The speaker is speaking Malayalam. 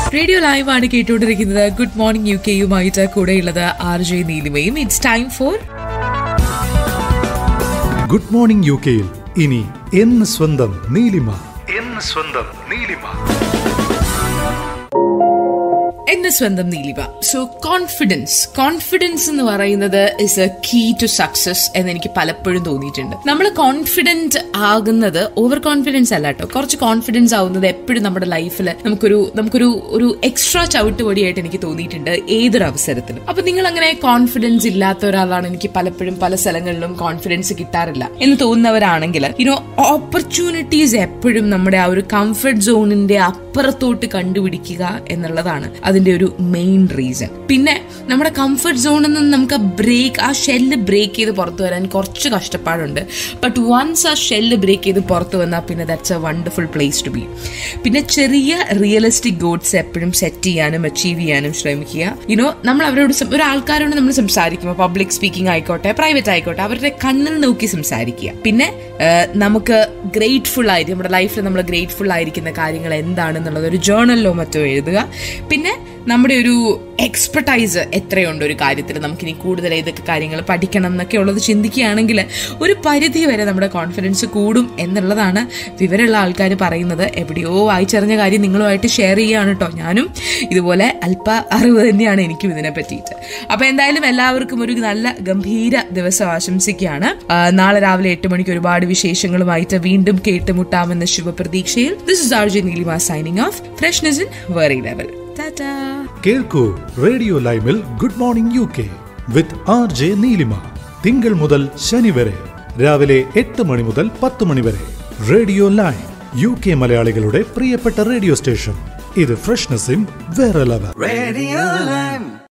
റേഡിയോ ലൈവ് ആണ് കേട്ടുകൊണ്ടിരിക്കുന്നത് ഗുഡ് മോർണിംഗ് യു കെയുമായിട്ട് കൂടെയുള്ളത് ആർ ജെ നീലിമയും it's time for good morning U കെയിൽ ഇനി എന്ന് സ്വന്തം നീലിമ എന്ന് സ്വന്തം നീലിമ എന്റെ സ്വന്തം നീലിമ സോ കോൺഫിഡൻസ് കോൺഫിഡൻസ് എന്ന് പറയുന്നത് is a key to success എന്ന് എനിക്ക് പലപ്പോഴും തോന്നിയിട്ടുണ്ട് നമ്മൾ കോൺഫിഡന്റ് ആകുന്നത് ഓവർ കോൺഫിഡൻസ് അല്ല കേട്ടോ കുറച്ച് കോൺഫിഡൻസ് ആവുന്നത് എപ്പോഴും നമ്മുടെ ലൈഫിൽ നമുക്കൊരു നമുക്കൊരു ഒരു എക്സ്ട്രാ ചവിട്ടുപടിയായിട്ട് എനിക്ക് തോന്നിയിട്ടുണ്ട് ഏതൊരു അവസരത്തിലും അപ്പൊ നിങ്ങൾ അങ്ങനെ കോൺഫിഡൻസ് ഇല്ലാത്ത ഒരാളാണ് എനിക്ക് പലപ്പോഴും പല സ്ഥലങ്ങളിലും കോൺഫിഡൻസ് കിട്ടാറില്ല എന്ന് തോന്നുന്നവരാണെങ്കിൽ യുനോ ഓപ്പർച്യൂണിറ്റീസ് എപ്പോഴും നമ്മുടെ ആ ഒരു കംഫർട്ട് സോണിന്റെ അപ്പുറത്തോട്ട് കണ്ടുപിടിക്കുക എന്നുള്ളതാണ് അതിന്റെ ഒരു മെയിൻ റീസൺ പിന്നെ നമ്മുടെ കംഫർട്ട് സോണിൽ നിന്ന് നമുക്ക് ബ്രേക്ക് ആ ഷെല്ല് ബ്രേക്ക് ചെയ്ത് പുറത്തു വരാൻ കുറച്ച് കഷ്ടപ്പാടുണ്ട് ബട്ട് വൺസ് ആ ഷെല്ല് ബ്രേക്ക് ചെയ്ത് പുറത്തു വന്നാൽ പിന്നെ that's a wonderful place to be പിന്നെ ചെറിയ റിയലിസ്റ്റിക് ഗോൾസ് എപ്പോഴും സെറ്റ് ചെയ്യാനും അച്ചീവ് ചെയ്യാനും ശ്രമിക്കുക യുനോ നമ്മൾ അവരോട് സം- ഒരു ആൾക്കാരോട് നമ്മൾ സംസാരിക്കുമ്പോൾ പബ്ലിക് സ്പീക്കിംഗ് ആയിക്കോട്ടെ പ്രൈവറ്റ് ആയിക്കോട്ടെ അവരുടെ കണ്ണിൽ നോക്കി സംസാരിക്കുക പിന്നെ ആ, നമുക്ക് ഗ്രേറ്റ്ഫുൾ ആയിട്ട് നമ്മുടെ ലൈഫിൽ നമ്മൾ ഗ്രേറ്റ്ഫുൾ ആയിരിക്കുന്ന കാര്യങ്ങൾ എന്താണെന്നുള്ളത് ഒരു ജേർണലിലോ മറ്റോ എഴുതുക പിന്നെ നമ്മുടെ ഒരു എക്സ്പെർട്ടൈസ് എത്രയുണ്ട് ഒരു കാര്യത്തിൽ നമുക്കിനി കൂടുതൽ ഏതൊക്കെ കാര്യങ്ങൾ പഠിക്കണം എന്നൊക്കെ ഉള്ളത് ചിന്തിക്കുകയാണെങ്കിൽ ഒരു പരിധി വരെ നമ്മുടെ കോൺഫിഡൻസ് കൂടും എന്നുള്ളതാണ് വിവരമുള്ള ആൾക്കാർ പറയുന്നത് എവിടെയോ വായിച്ചറിഞ്ഞ കാര്യം നിങ്ങളുമായിട്ട് ഷെയർ ചെയ്യുകയാണ് കേട്ടോ ഞാനും ഇതുപോലെ അല്പ അറിവ് തന്നെയാണ് എനിക്കും ഇതിനെ പറ്റിയിട്ട് അപ്പൊ എന്തായാലും എല്ലാവർക്കും ഒരു നല്ല ഗംഭീര ദിവസം ആശംസിക്കുകയാണ് ആ, നാളെ രാവിലെ എട്ട് മണിക്ക് ഒരുപാട് വിശേഷങ്ങളുമായിട്ട് വീണ്ടും കേട്ടുമുട്ടാമെന്ന ശുഭപ്രതീക്ഷയിൽ this is R J Neelima signing off freshness in very level tata കേൾക്കൂ റേഡിയോ ലൈവിൽ good morning U K with R J Neelima തിങ്കൾ മുതൽ ശനി വരെ രാവിലെ എട്ട് മണി മുതൽ പത്ത് മണി വരെ റേഡിയോ ലൈവ് യു കെ മലയാളികളുടെ പ്രിയപ്പെട്ട റേഡിയോ സ്റ്റേഷൻ ഇത് ഫ്രഷ്നെസ് ഇൻ വേറെ ലെവൽ Radio Lime.